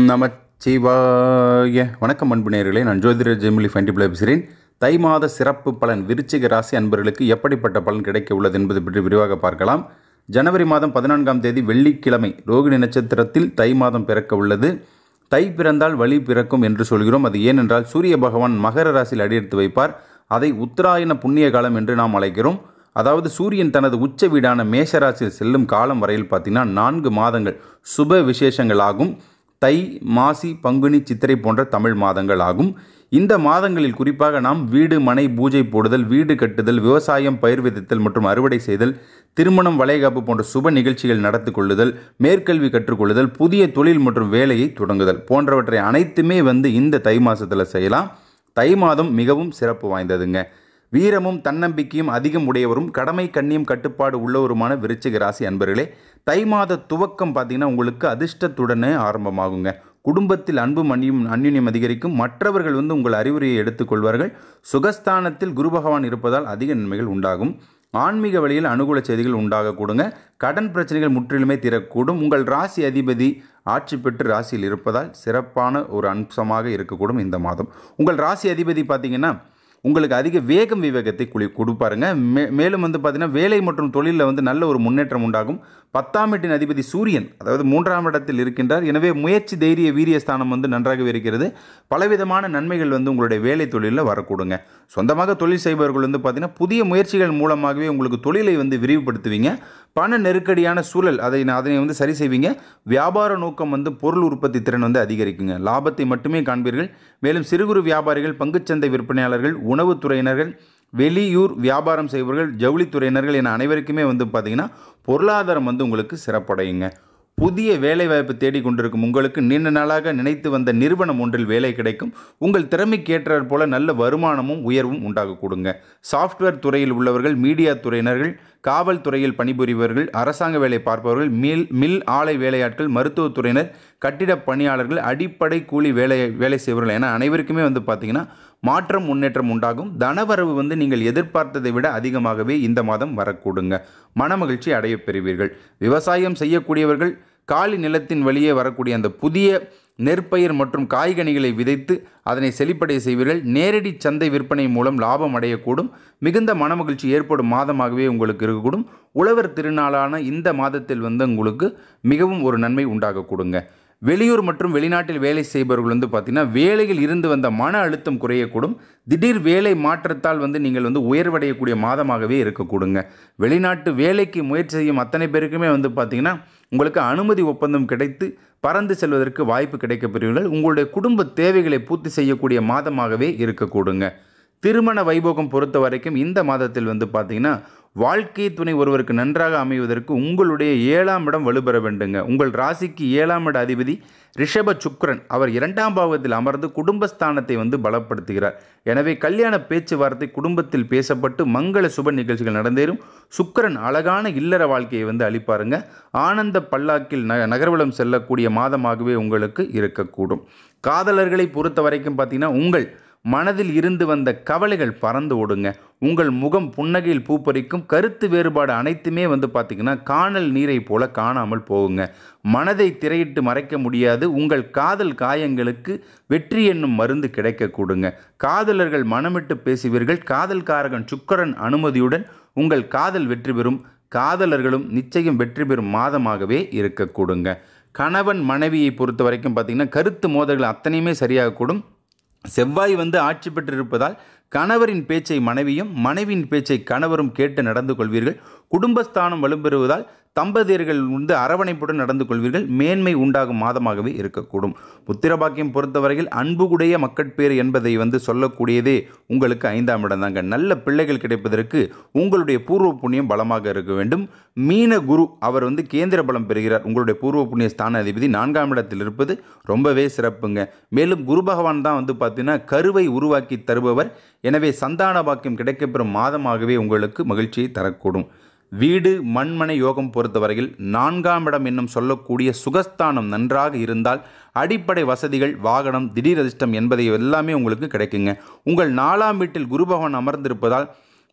நமச்சிவாய வணக்கம் அன்பு நேயர்களே நான் ஜோதிடர் ஜெமிலி ஃபண்டிபிள் பேசுகிறேன் தை மாத சிறப்பு பலன் விருச்சிக ராசி அன்பர்களுக்கு எப்படிப்பட்ட பலன் கிடைக்க உள்ளது என்பது பற்றி விரிவாக பார்க்கலாம் ஜனவரி மாதம் பதினான்காம் தேதி வெள்ளிக்கிழமை ரோகிணி நட்சத்திரத்தில் தை மாதம் பிறக்க உள்ளது தை பிறந்தால் வழி பிறக்கும் என்று சொல்கிறோம் அது ஏனென்றால் சூரிய பகவான் மகர ராசியில் அடியெடுத்து வைப்பார் அதை உத்தராயண புண்ணிய காலம் என்று நாம் அழைக்கிறோம் அதாவது சூரியன் தனது உச்ச வீடான மேஷராசியில் செல்லும் காலம் வரையில் பார்த்தீங்கன்னா நான்கு மாதங்கள் சுப விசேஷங்களாகும் தை மாசி பங்குனி சித்திரை போன்ற தமிழ் மாதங்கள் ஆகும் இந்த மாதங்களில் குறிப்பாக நாம் வீடு மனை பூஜை போடுதல் வீடு கட்டுதல் விவசாயம் பயிர் விதைத்தல் மற்றும் அறுவடை செய்தல் திருமணம் வளைகாப்பு போன்ற சுப நிகழ்ச்சிகள் நடத்தி கொள்ளுதல் மேற்கல்வி கற்றுக்கொள்ளுதல் புதிய தொழில் மற்றும் வேலையை தொடங்குதல் போன்றவற்றை அனைத்துமே வந்து இந்த தை மாதத்தில் செய்யலாம் தை மாதம் மிகவும் சிறப்பு வாய்ந்ததுங்க வீரமும் தன்னம்பிக்கையும் அதிகம் உடையவரும் கடமை கண்ணியம் கட்டுப்பாடு உள்ளவருமான விருச்சிக ராசி அன்பர்களே தை மாத துவக்கம் பார்த்தீங்கன்னா உங்களுக்கு அதிர்ஷ்டத்துடனே ஆரம்பமாகுங்க குடும்பத்தில் அன்பும் அந்நியும் அந்யுன்யம் அதிகரிக்கும் மற்றவர்கள் வந்து உங்கள் அறிவுரையை எடுத்துக்கொள்வார்கள் சுகஸ்தானத்தில் குரு பகவான் இருப்பதால் அதிக நன்மைகள் உண்டாகும் ஆன்மீக வழியில் அனுகூல செய்திகள் உண்டாகக்கூடுங்க கடன் பிரச்சனைகள் முற்றிலுமே தீரக்கூடும் உங்கள் ராசி அதிபதி ஆட்சி பெற்று ராசியில் இருப்பதால் சிறப்பான ஒரு அம்சமாக இருக்கக்கூடும் இந்த மாதம் உங்கள் ராசி அதிபதி பார்த்தீங்கன்னா உங்களுக்கு அதிக வேகம் விவேகத்தை குளி கொடுப்பாருங்க மே மேலும் வந்து பார்த்தீங்கன்னா வேலை மற்றும் தொழிலில் வந்து நல்ல ஒரு முன்னேற்றம் உண்டாகும் பத்தாம் வீட்டின் அதிபதி சூரியன் அதாவது மூன்றாம் இடத்தில் இருக்கின்றார் எனவே முயற்சி தைரிய வீரிய ஸ்தானம் வந்து நன்றாகவே இருக்கிறது பலவிதமான நன்மைகள் வந்து உங்களுடைய வேலை தொழிலில் வரக்கூடுங்க சொந்தமாக தொழில் செய்பவர்கள் வந்து பார்த்தீங்கன்னா புதிய முயற்சிகள் மூலமாகவே உங்களுக்கு தொழிலை வந்து விரிவுபடுத்துவீங்க பண நெருக்கடியான சூழல் அதை அதனை வந்து சரி செய்வீங்க வியாபார நோக்கம் வந்து பொருள் உற்பத்தி திறன் வந்து அதிகரிக்குங்க லாபத்தை மட்டுமே காண்பீர்கள் மேலும் சிறு குறு வியாபாரிகள் பங்குச்சந்தை விற்பனையாளர்கள் உணவுத்துறையினர்கள் வெளியூர் வியாபாரம் செய்பவர்கள் ஜவுளித்துறையினர்கள் என அனைவருக்குமே வந்து பார்த்திங்கன்னா பொருளாதாரம் வந்து உங்களுக்கு சிறப்படையுங்க புதிய வேலைவாய்ப்பு தேடிக் கொண்டிருக்கும் உங்களுக்கு நீண்ட நாளாக நினைத்து வந்த நிறுவனம் ஒன்றில் வேலை கிடைக்கும் உங்கள் திறமைக்கு ஏற்றாற் போல நல்ல வருமானமும் உயர்வும் உண்டாக கொடுங்க சாஃப்ட்வேர் துறையில் உள்ளவர்கள் மீடியா துறையினர்கள் காவல்துறையில் பணிபுரிபவர்கள் அரசாங்க வேலை பார்ப்பவர்கள் மில் மில் ஆலை வேலையாட்கள் மருத்துவத்துறையினர் கட்டிடப் பணியாளர்கள் அடிப்படை கூலி வேலை வேலை செய்பவர்கள் என அனைவருக்குமே வந்து பார்த்திங்கன்னா மாற்றம் முன்னேற்றம் உண்டாகும் தனவரவு வந்து நீங்கள் எதிர்பார்த்ததை விட அதிகமாகவே இந்த மாதம் வரக்கூடுங்க மனமகிழ்ச்சி அடைய பெறுவீர்கள் விவசாயம் செய்யக்கூடியவர்கள் காலி நிலத்தின் வழியே வரக்கூடிய அந்த புதிய நெற்பயிர் மற்றும் காய்கனிகளை விதைத்து அதனை செழிப்படைய செய்வீர்கள் நேரடி சந்தை விற்பனை மூலம் லாபம் அடையக்கூடும் மிகுந்த மனமகிழ்ச்சி ஏற்படும் மாதமாகவே உங்களுக்கு இருக்கக்கூடும் உழவர் திருநாளான இந்த மாதத்தில் வந்து உங்களுக்கு மிகவும் ஒரு நன்மை உண்டாகக்கூடுங்க வெளியூர் மற்றும் வெளிநாட்டில் வேலை செய்பவர்கள் வந்து பார்த்திங்கன்னா வேலையில் இருந்து வந்த மன அழுத்தம் குறையக்கூடும் திடீர் வேலை மாற்றத்தால் வந்து நீங்கள் வந்து உயர்வடையக்கூடிய மாதமாகவே இருக்கக்கூடுங்க வெளிநாட்டு வேலைக்கு முயற்சி செய்யும் அத்தனை பேருக்குமே வந்து பார்த்திங்கன்னா உங்களுக்கு அனுமதி ஒப்பந்தம் கிடைத்து பறந்து செல்வதற்கு வாய்ப்பு கிடைக்கப்பெறுவீர்கள் உங்களுடைய குடும்ப தேவைகளை பூர்த்தி செய்யக்கூடிய மாதமாகவே இருக்கக்கூடுங்க திருமண வைபோகம் பொறுத்த வரைக்கும் இந்த மாதத்தில் வந்து பார்த்திங்கன்னா வாழ்க்கை துணை ஒருவருக்கு நன்றாக அமைவதற்கு உங்களுடைய ஏழாம் இடம் வலுப்பெற வேண்டுங்க உங்கள் ராசிக்கு ஏழாம் இட அதிபதி ரிஷப சுக்கரன் அவர் இரண்டாம் பாவத்தில் அமர்ந்து குடும்பஸ்தானத்தை வந்து பலப்படுத்துகிறார் எனவே கல்யாண பேச்சுவார்த்தை குடும்பத்தில் பேசப்பட்டு மங்கள சுப நிகழ்ச்சிகள் நடந்தேறும் சுக்கரன் அழகான இல்லற வாழ்க்கையை வந்து அளிப்பாருங்க ஆனந்த பல்லாக்கில் ந நகர்வலம் செல்லக்கூடிய மாதமாகவே உங்களுக்கு இருக்கக்கூடும் காதலர்களை பொறுத்த வரைக்கும் பார்த்தீங்கன்னா உங்கள் மனதில் இருந்து வந்த கவலைகள் பறந்து ஓடுங்க உங்கள் முகம் புன்னகையில் பூப்பறிக்கும் கருத்து வேறுபாடு அனைத்துமே வந்து பார்த்திங்கன்னா காணல் நீரை போல காணாமல் போகுங்க மனதை திரையிட்டு மறைக்க முடியாது உங்கள் காதல் காயங்களுக்கு வெற்றி என்னும் மருந்து கிடைக்க கூடுங்க காதலர்கள் மனமிட்டு பேசுவீர்கள் காதல்காரகன் சுக்கரன் அனுமதியுடன் உங்கள் காதல் வெற்றி பெறும் காதலர்களும் நிச்சயம் வெற்றி பெறும் மாதமாகவே இருக்கக்கூடுங்க கணவன் மனைவியை பொறுத்த வரைக்கும் பார்த்திங்கன்னா கருத்து மோதல்கள் அத்தனையுமே சரியாகக்கூடும் செவ்வாய் வந்து ஆட்சி பெற்றிருப்பதால் கணவரின் பேச்சை மனைவியும் மனைவியின் பேச்சை கணவரும் கேட்டு நடந்து கொள்வீர்கள் குடும்பஸ்தானம் வலுப்பெறுவதால் தம்பதியர்கள் வந்து அரவணைப்புடன் நடந்து கொள்வீர்கள் மேன்மை உண்டாகும் மாதமாகவே இருக்கக்கூடும் புத்திரபாக்கியம் பொறுத்தவரையில் அன்புகுடைய மக்கட்பேர் என்பதை வந்து சொல்லக்கூடியதே உங்களுக்கு ஐந்தாம் இடம் தாங்க நல்ல பிள்ளைகள் கிடைப்பதற்கு உங்களுடைய பூர்வ புண்ணியம் பலமாக இருக்க வேண்டும் மீன குரு அவர் வந்து கேந்திர பலம் பெறுகிறார் உங்களுடைய பூர்வ புண்ணிய ஸ்தான அதிபதி நான்காம் இடத்தில் இருப்பது ரொம்பவே சிறப்புங்க மேலும் குரு பகவான் தான் வந்து பார்த்தீங்கன்னா கருவை உருவாக்கி தருபவர் எனவே சந்தான பாக்கியம் கிடைக்கப்பெறும் மாதமாகவே உங்களுக்கு மகிழ்ச்சியை தரக்கூடும் வீடு மண்மனை யோகம் பொறுத்தவரையில் நான்காம் இடம் என்னும் சொல்லக்கூடிய சுகஸ்தானம் நன்றாக இருந்தால் அடிப்படை வசதிகள் வாகனம் திடீர் அதிர்ஷ்டம் என்பதை எல்லாமே உங்களுக்கு கிடைக்குங்க உங்கள் நாலாம் வீட்டில் குரு பகவான் அமர்ந்திருப்பதால்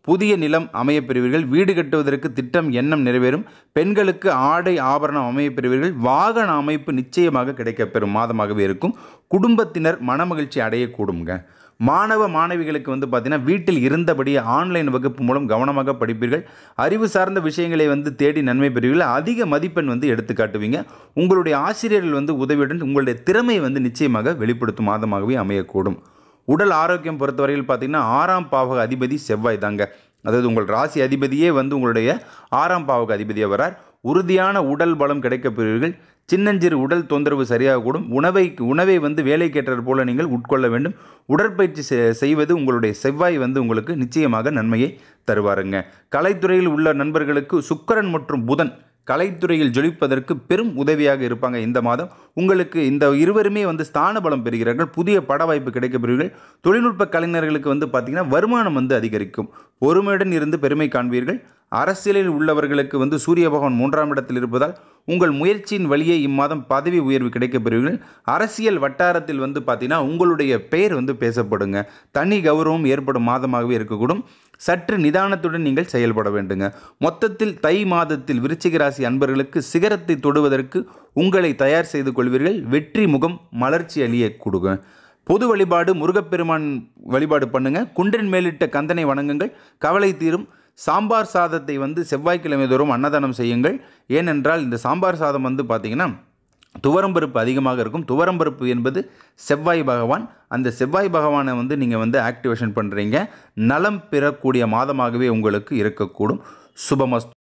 புதிய நிலம் அமையப் பெறுவீர்கள் வீடு கட்டுவதற்கு திட்டம் எண்ணம் நிறைவேறும் பெண்களுக்கு ஆடை ஆபரணம் அமையப் பெறுவீர்கள் வாகன அமைப்பு நிச்சயமாக கிடைக்கப்பெறும் மாதமாகவே இருக்கும் குடும்பத்தினர் மனமகிழ்ச்சி அடையக்கூடுங்க மாணவ மாணவிகளுக்கு வந்து பார்த்தீங்கன்னா வீட்டில் இருந்தபடியே ஆன்லைன் வகுப்பு மூலம் கவனமாக படிப்பீர்கள் அறிவு சார்ந்த விஷயங்களை வந்து தேடி நன்மை பெறுவீர்கள் அதிக மதிப்பெண் வந்து எடுத்து காட்டுவீங்க உங்களுடைய ஆசிரியர்கள் வந்து உதவியுடன் உங்களுடைய திறமையை வந்து நிச்சயமாக வெளிப்படுத்தும் மாதமாகவே அமையக்கூடும் உடல் ஆரோக்கியம் பொறுத்தவரையில் பார்த்தீங்கன்னா ஆறாம் பாவக அதிபதி செவ்வாய் தாங்க அதாவது உங்கள் ராசி அதிபதியே வந்து உங்களுடைய ஆறாம் பாவக அதிபதியாக வரார் உறுதியான உடல் பலம் கிடைக்கப் பெறுவீர்கள் சின்னஞ்சிறு உடல் தொந்தரவு சரியாக கூடும் உணவை உணவை வந்து வேலைக்கேற்றது போல நீங்கள் உட்கொள்ள வேண்டும் உடற்பயிற்சி செ- செய்வது உங்களுடைய செவ்வாய் வந்து உங்களுக்கு நிச்சயமாக நன்மையை தருவாருங்க கலைத்துறையில் உள்ள நண்பர்களுக்கு சுக்கிரன் மற்றும் புதன் கலைத்துறையில் ஜொலிப்பதற்கு பெரும் உதவியாக இருப்பாங்க இந்த மாதம் உங்களுக்கு இந்த இருவருமே வந்து ஸ்தான பலம் பெறுகிறார்கள் புதிய பட வாய்ப்பு கிடைக்கப் பெறுவீர்கள் தொழில்நுட்ப கலைஞர்களுக்கு வந்து பார்த்திங்கன்னா வருமானம் வந்து அதிகரிக்கும் பொறுமையுடன் இருந்து பெருமை காண்பீர்கள் அரசியலில் உள்ளவர்களுக்கு வந்து சூரிய பகவான் மூன்றாம் இடத்தில் இருப்பதால் உங்கள் முயற்சியின் வழியே இம்மாதம் பதவி உயர்வு கிடைக்கப் பெறுவீர்கள் அரசியல் வட்டாரத்தில் வந்து பார்த்தீங்கன்னா உங்களுடைய பெயர் வந்து பேசப்படுங்க தனி கௌரவம் ஏற்படும் மாதமாகவே இருக்கக்கூடும் சற்று நிதானத்துடன் நீங்கள் செயல்பட வேண்டுங்க மொத்தத்தில் தை மாதத்தில் விருச்சிக ராசி அன்பர்களுக்கு சிகரத்தை தொடுவதற்கு உங்களை தயார் செய்து கொள்வீர்கள் வெற்றி முகம் மலர்ச்சி அழிய கொடுங்க பொது வழிபாடு முருகப்பெருமான் வழிபாடு பண்ணுங்க குன்றின் மேலிட்ட கந்தனை வணங்குங்கள் கவலை தீரும் சாம்பார் சாதத்தை வந்து செவ்வாய்க்கிழமை தோறும் அன்னதானம் செய்யுங்கள் ஏனென்றால் இந்த சாம்பார் சாதம் வந்து பார்த்திங்கன்னா துவரம்பருப்பு அதிகமாக இருக்கும் துவரம்பருப்பு என்பது செவ்வாய் பகவான் அந்த செவ்வாய் பகவானை வந்து நீங்கள் வந்து ஆக்டிவேஷன் பண்ணுறீங்க நலம் பெறக்கூடிய மாதமாகவே உங்களுக்கு இருக்கக்கூடும் சுபமஸ்து